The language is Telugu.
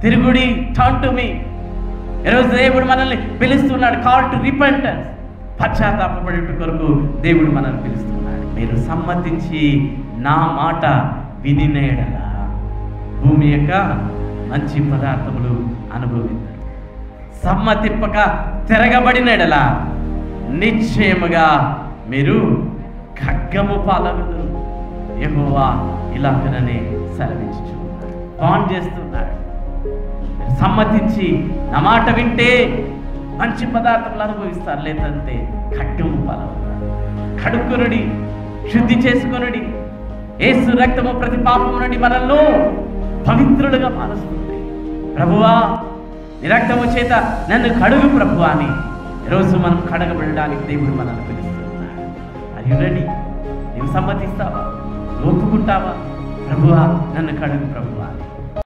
తిరుగుడి టర్న్ టు మీ ఈరోజు దేవుడు మనల్ని పిలుస్తున్నాడు కాల్ టు రిపెంటెన్స్ పశ్చాత్తాపపడేట కొరకు దేవుడు మనల్ని పిలుస్తున్నాడు మీరు సమ్మతించి నా మాట వినినేడలా భూమి యొక్క మంచి పదార్థములు అనుభవించరు సమ్మతిప్పక తిరగబడినడలా నిశ్చయముగా మీరు ఖడ్గము పాలగుదురు యెహోవా ఇలాగననే సెలవించుచున్నాడు బాండ్ చేస్తున్నాడు మీరు సమ్మతించి నా మాట వింటే మంచి పదార్థములు అనుభవిస్తారు లేదంటే ఖడ్గము పాలవుతారు కడుక్కునుడి శుద్ధి చేసుకొనుడి ఏసు రక్తము ప్రతి పాపము నుండి మనల్ని పవిత్రులుగా మారుస్తుంది ప్రభువా నీ రక్తము చేత నన్ను కడుగు ప్రభు అని ఈరోజు మనం కడగబడడానికి దేవుడు మనల్ని పిలుస్తున్నాడు అది రెడీ నీవు సమ్మతిస్తావా ఒప్పుకుంటావా ప్రభువా నన్ను కడుగు ప్రభువా